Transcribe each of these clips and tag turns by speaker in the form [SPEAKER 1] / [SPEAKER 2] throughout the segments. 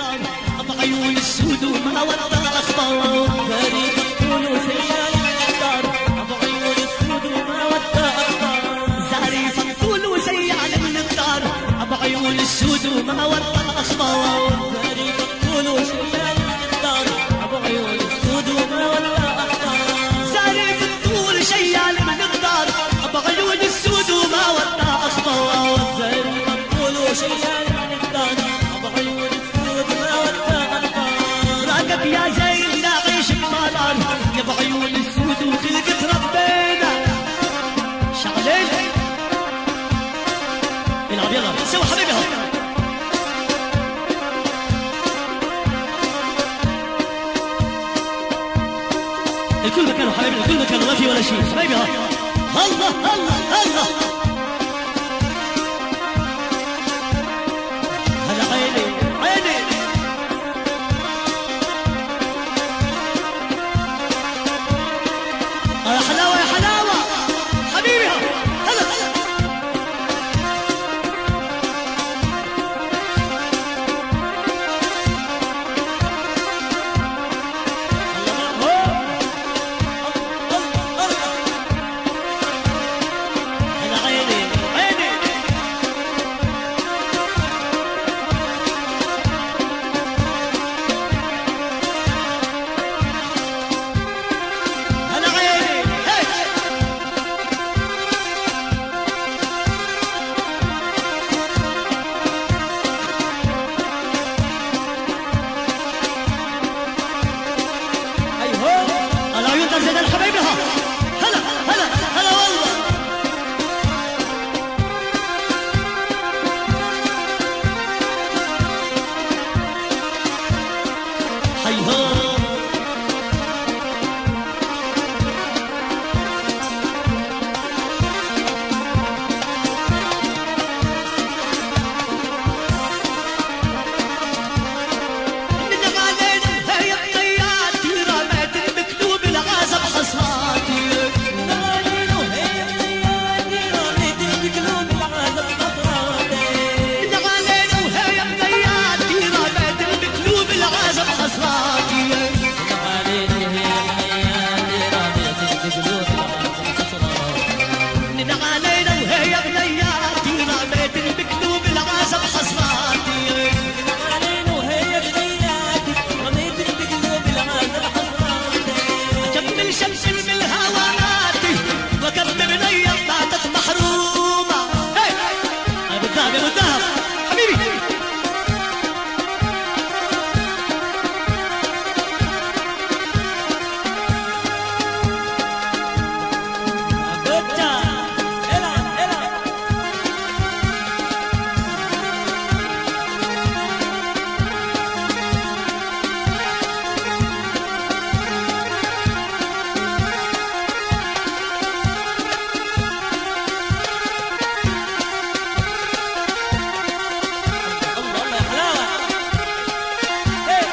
[SPEAKER 1] النقدار بعيون السود وما ودى اخضر
[SPEAKER 2] فريق الطول وشيال النقدار بعيون السود وما ودى اخضر
[SPEAKER 1] زاريف الطول وشيال النقدار بعيون السود وما ودى اخضر
[SPEAKER 2] فريق الطول وشيال النقدار بعيون السود وما ودى اخضر
[SPEAKER 1] زاريف الطول شيال النقدار بعيون السود وما ودى اخضر
[SPEAKER 2] فريق الطول وشيال النقدار بعيون السود وما ودى اخضر
[SPEAKER 1] راقب يا زين نعيش بمالان يا بعيون السود وخلقت ربنا شعلين العب يلا سوى حبيبي هو الكل مكانه حبيبي الكل مكانه ما في ولا شيء حبيبي ها الله الله الله هلا عيني عيني آه يا حلاوة يا حلاوة حبيبي ها هلا هلا هلا عيني عيني هلا عيني هي
[SPEAKER 2] ايهو
[SPEAKER 1] هلا عيون زين الحبايب ها هلا هلا هلا والله حيها من علينا هي الطيات رمت المكتوب العزب حصاتي
[SPEAKER 2] نغالينو هي الطيادي رميت بقلوب العذب خطراتي
[SPEAKER 1] من علينا وهي الطيات رمت المكتوب العزب حصاتي
[SPEAKER 2] نغالينو هي الطيادي رميت بقلوب العذب خطراتي
[SPEAKER 1] من علينا وهي بنياتي رميت المكتوب العزب حصاتي
[SPEAKER 2] نغالينو هي الطيادي رميت بقلوب العذب خطراتي
[SPEAKER 1] كمل شمس من الهواناتي وكم بنية ماتت محرومة هي ابو الذهب يا ابو الذهب حبيبي
[SPEAKER 2] بوتا العب العب الله الله يا حلاوه إيه.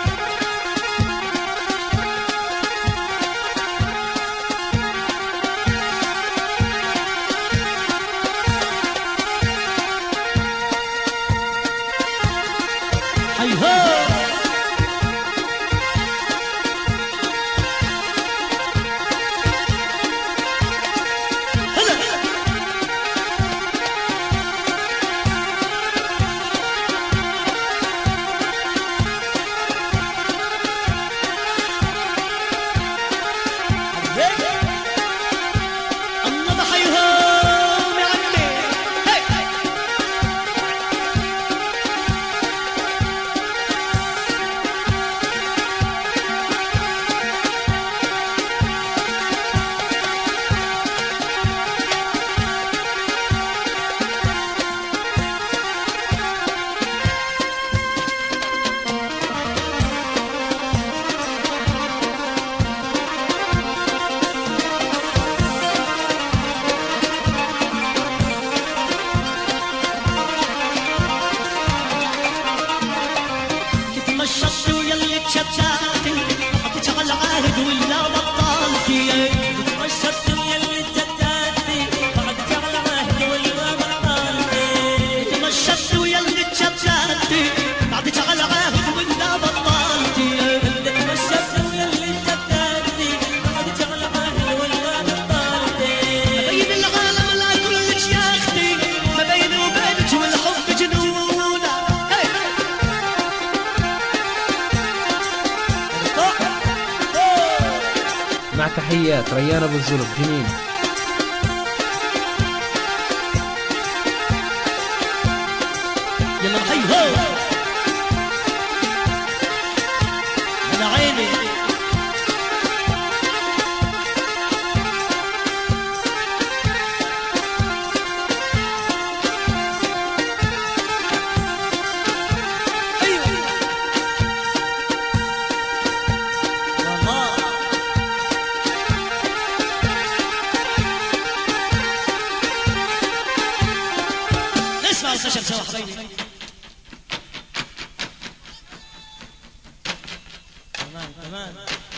[SPEAKER 1] حيها هلا الله بحيهم يا عمي هي
[SPEAKER 3] تحيات ريان ابو الزلب جنين
[SPEAKER 1] يلا حي هو على عيني ايوه الله نسمع الخشب سوا حبايبي
[SPEAKER 2] تمام تمام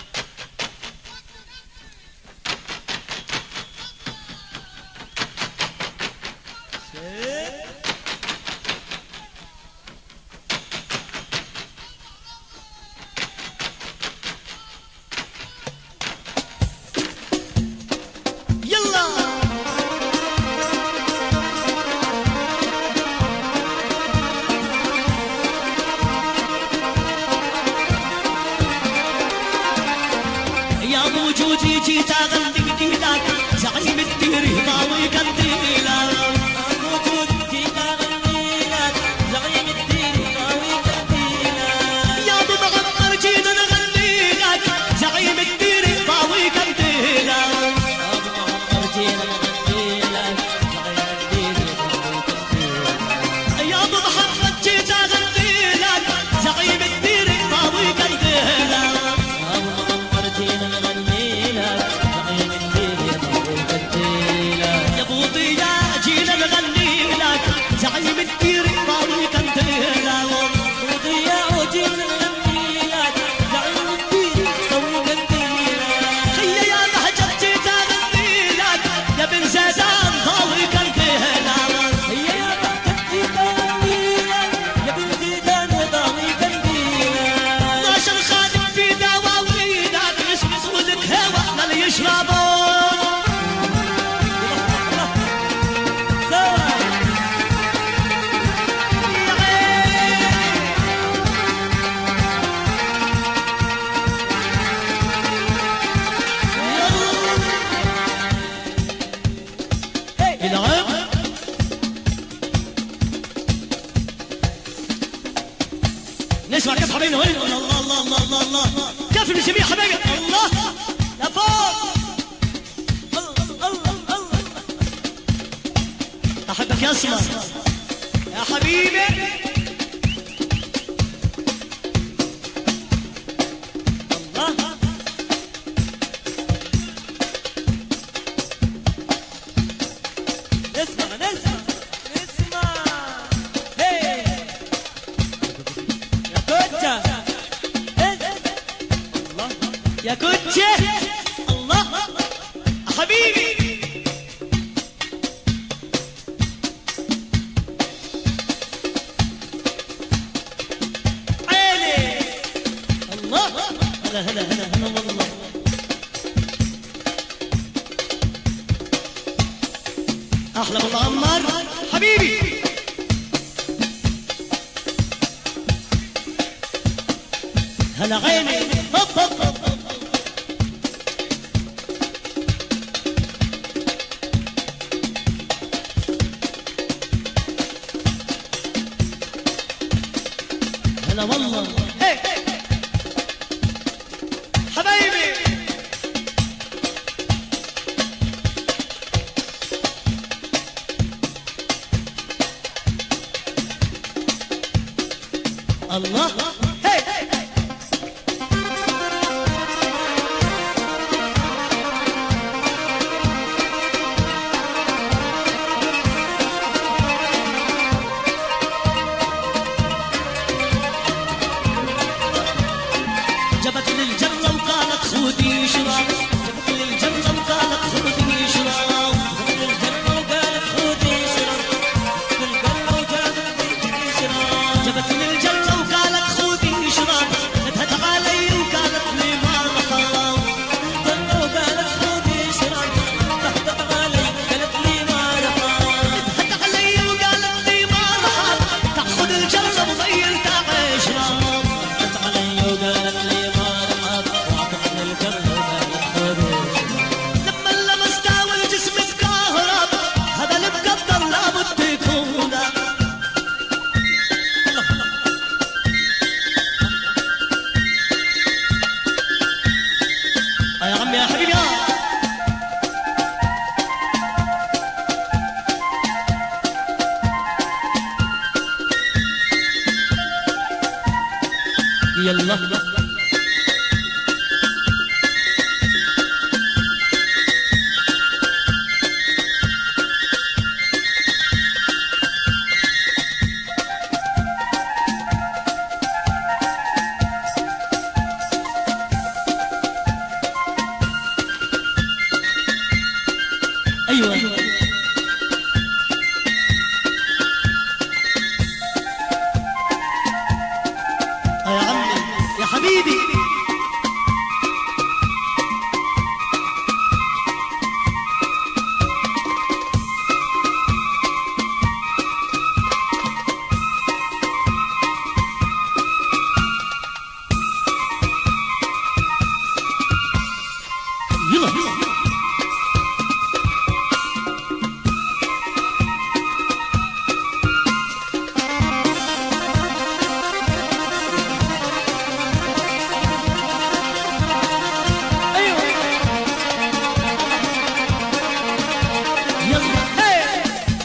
[SPEAKER 1] يلا يا موجودي جيت اغني جديدك زعيم الدير ضاوي قنديلك
[SPEAKER 2] موجود جيت اغني لك زعيم الدين قوي قديلك
[SPEAKER 1] يا ابو مغمر جينا نغني لك زعيم الدير ضاوي قنديلك
[SPEAKER 2] ابو محمد جينا نغني لك زعيم الدين قوي قديلك
[SPEAKER 1] يا ابو محمد جيت اغني لك زعيم الدير ضاوي قنديلك
[SPEAKER 2] ابو محمد جينا نغني لك زعيم الدين قوي قديلك
[SPEAKER 1] يا ابو ضياء جينا نغني لك زعيم الدير ضاوي قنديلك
[SPEAKER 2] وضياء وجينا نغني لك زعيم الدين قوي قديلك
[SPEAKER 1] هيا يا بهجت جيت اغني لك يا بن زيدان ضاوي قنديلك
[SPEAKER 2] هيا يا بحث جيت اغني لك يا بن زيدان ضاوي قديلك
[SPEAKER 1] 12 خادم في دواوينك يسمس ولك هوا لا يشربوا
[SPEAKER 2] سوا
[SPEAKER 1] يا عين العب نسمع كيف حبايبنا وين الله الله الله الله الله كيف الجميع حبايبي الله لفوق
[SPEAKER 2] الله الله الله
[SPEAKER 1] احبك يا اسمع يا حبيبي
[SPEAKER 2] الله نسمع نسمع نسمع هي يا كوتشا الله
[SPEAKER 1] يا كوتشي الله حبيبي عيني الله هلا هلا هلا هلا والله احلى ابو معمر حبيبي هلا عيني هب هب هب هب. هلا والله هي حبايبي الله هي جبت للجنة وقالت خذي شراب جبت للجنة وقالت خذي شراب
[SPEAKER 2] الجنة وقالت خذي شرب الجنة وجابت خذي شرب
[SPEAKER 1] جبت للجنة وقالت
[SPEAKER 2] يلا ايوه
[SPEAKER 1] آه يا عمي يا حبيبي
[SPEAKER 2] يلا يلا
[SPEAKER 1] ايوه
[SPEAKER 2] يلا
[SPEAKER 1] هي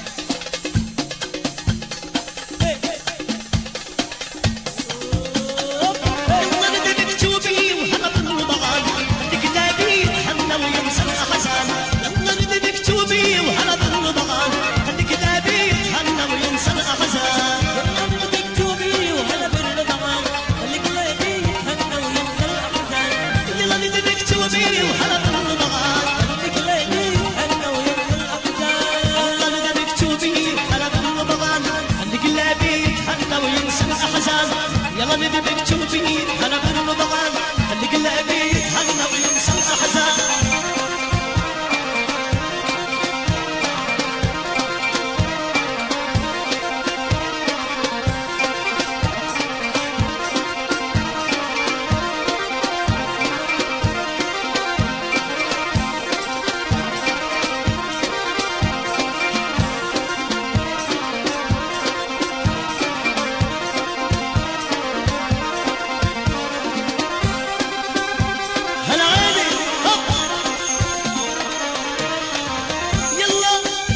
[SPEAKER 1] يلا ندى مكتوبي وهنا بالرضعان عندك نادي يتهنى وينسى الأحزان يلا ندى مكتوبي وهنا بالرضعان عندك نادي يتهنى وينسى الأحزان
[SPEAKER 2] يلا مكتوبي وهلا بالرضعان خليك ليدي يتهنى وينسى الأحزان
[SPEAKER 1] يلا ندى مكتوبي وهنا بالرضعان
[SPEAKER 2] خليك ليدي يتهنى وينسى الأحزان
[SPEAKER 1] يلا ندى مكتوبي وهنا بالرضعان عندك نادي يتهنى وينسى الأحزان يلا ندى مكتوبي وهنا بالرضعان عندك نادي يتهنى وينسى الأحزان هلا عيني هوب يلا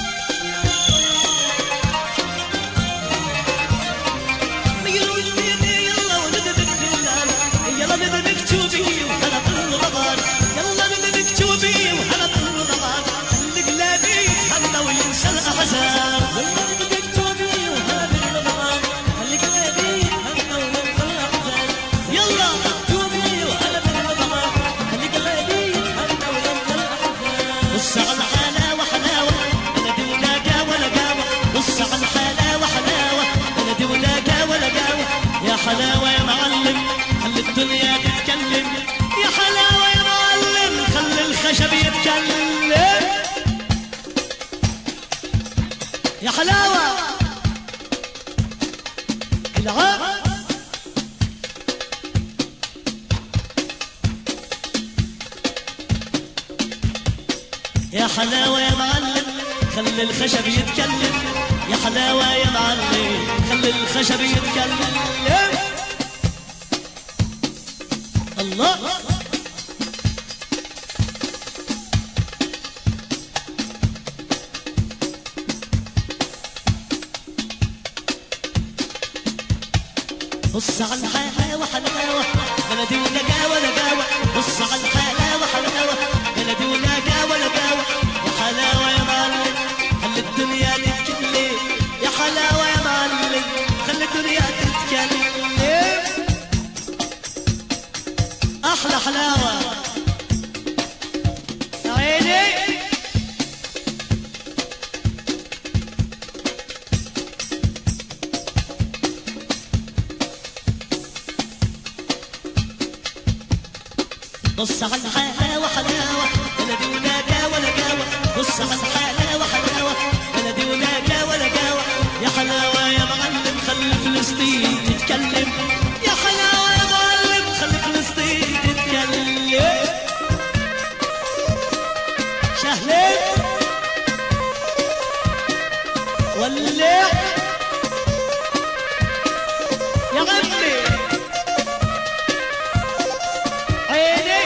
[SPEAKER 1] يلا يلا وندبك جلال يلا ندبك توبي وهلا بالرمضان يلا ندبك توبي وهلا بالرمضان القلابي يتهنى وينسى الاحزان
[SPEAKER 2] يلا مكتوبي وهلا بالرضعان خليك ليدي يتهنى وينسى الأحزان
[SPEAKER 1] يلا
[SPEAKER 2] مكتوبي وهلا بالرضعان خليك ليدي يتهنى وينسى الأحزان
[SPEAKER 1] بص على الحلاوة حلاوة بلدي ولا قاوة ولا قاوة بص على الحلاوة حلاوة بلدي ولا قاوة ولا قاوة يا حلاوة يا معلم خلي الدنيا تتكلم يا حلاوة يا معلم خلي الخشب يتكلم يا حلاوة العاب يا حلاوة يا معلم خلي الخشب يتكلم يا حلاوة يا معلم خلي الخشب يتكلم الله بص على الحلاوة حلاوة بلدي ولا قاوة ولا قاوة بص على الحلاوة حلاوة بلدي ولا قاوة ولا قاوة يا حلاوة يا معلم خلي الدنيا تتكلم يا حلاوة يا معلم خلي الدنيا تتكلم أحلى حلاوة يا عيني بص على الحلاوة حلاوة بلدي ولا قاوة ولا قاوة بص على الحلاوة حلاوة بلدي ولا قاوة ولا قاوة يا حلاوة يا معلم خلي فلسطين تتكلم يا حلاوة يا معلم خلي فلسطين تتكلم شهلين ولع يا غمي عيني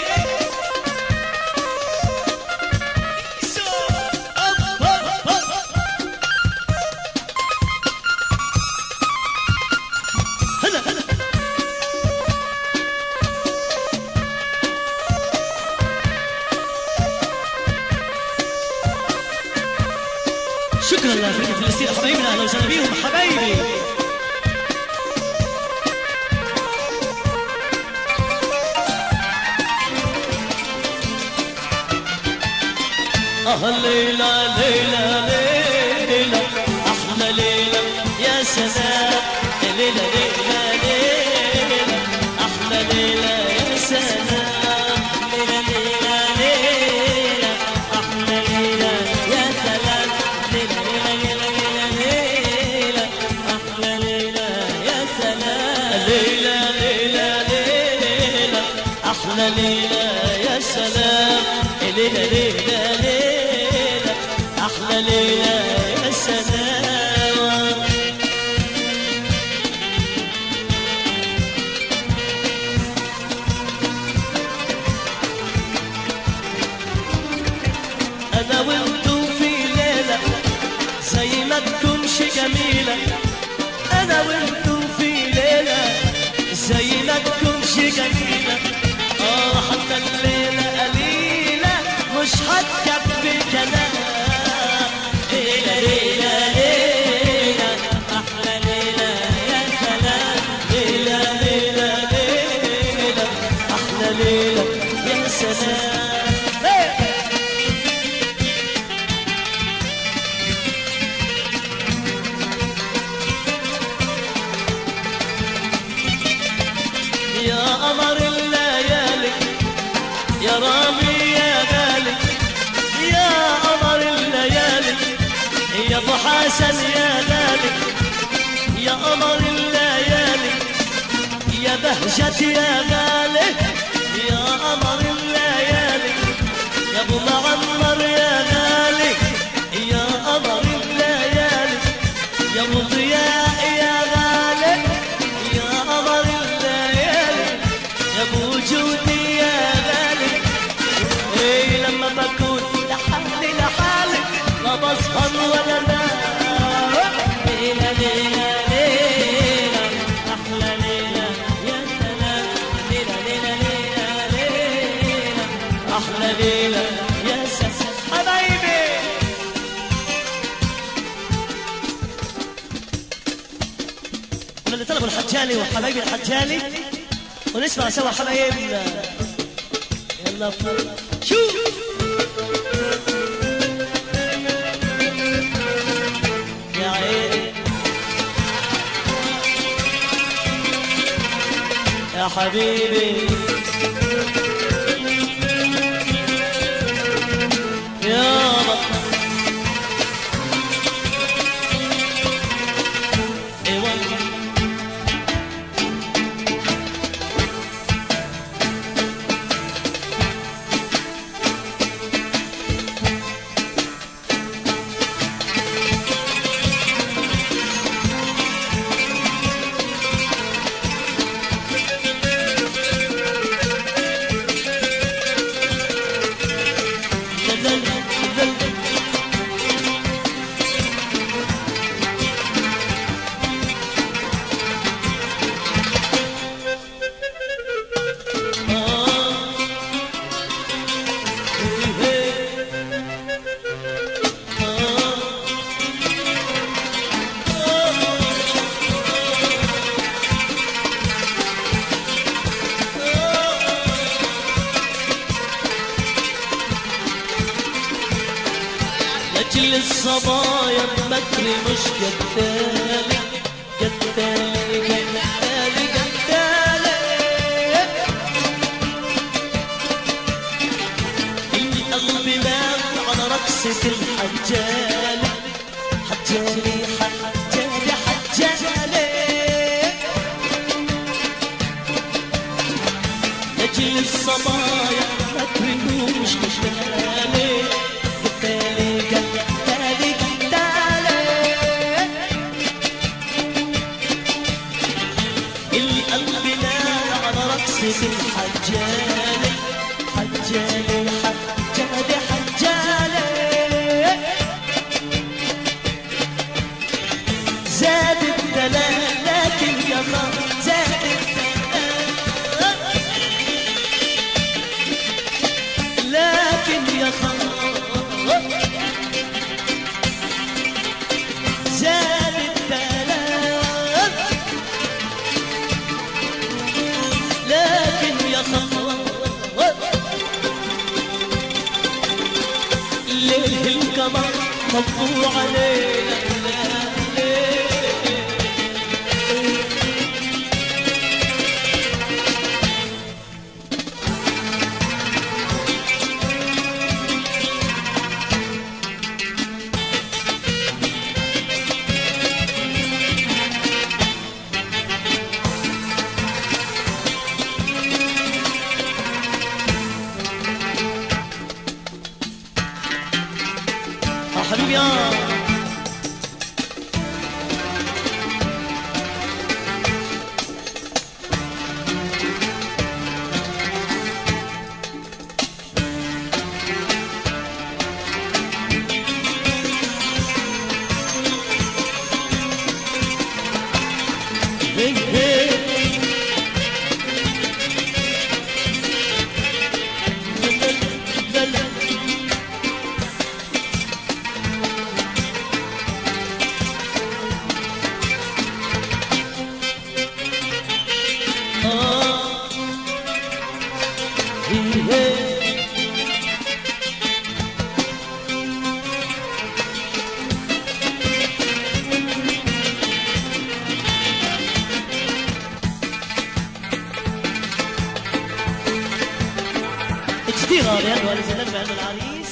[SPEAKER 1] سو أب أب أب هلا هلا بيهم حبايبي اه ليلى ليلى ليلى احلى ليلى يا سلام ليلى ليلى ليلى احلى ليلى يا سلام
[SPEAKER 2] ليلى ليلى ليلى أحلى ليلى يا سلام ليلى ليلى ليلى ليلى أحلى ليلى يا سلام
[SPEAKER 1] ليلى ليلى ليلى احلى ليلى يا سلام ليلى ليلى ليلى احلى ليلى يا سلام انا وانتو في ليله زي ما تكونش جميله انا وانتو في ليله زي ما تكونش جميله اه حتى الليله قليله مش هتكفي كلام ليله ليله ليله
[SPEAKER 2] أحلى ليلى يا سلام
[SPEAKER 1] ليله ليله ليله احلى ليله يا سلام يا قمر الليالي يا رامي يا غالي يا قمر الليالي يا ابو حسن يا غالي يا قمر الليالي يا بهجتي يا غالي يا قمر الليالي يا ابو معمر يا غالي يا قمر الليالي يا ابو ضياء يا غالي يا قمر الليالي يا ابو جودي يا غالي ايه لما بكون لحالي لحالي لا بسهر ولا نام
[SPEAKER 2] ليلى ليلى ليلى أحلى ليلى يا سلام ليلى ليلى ليلى ليلى
[SPEAKER 1] احلى ليله يا سس حبايبي من اللي طلبوا الحجالي وحبايبي الحجالي ونسمع سوا حبايبنا يلا فوق شوف يا عيني يا حبيبي يابا اي والله لاجل الصبايا بمكري مش جدالي جدالي جدالي جدالي القلب مات على رقصة الحجالي حجالي حجالي حجالي لاجل الصبايا مكري مش جدالي جدالي جدالي جدالي القلب نار على رقصة الحجالي حجالي حجالي حجالي زاد الدلال لكن يا خال زاد الدلال لكن يا خال زاد
[SPEAKER 2] صبوا علينا
[SPEAKER 1] آه حبيبي يا
[SPEAKER 2] هي هي لا لا
[SPEAKER 1] آه هي هي جديرة بهذا الزلال بهذا العريس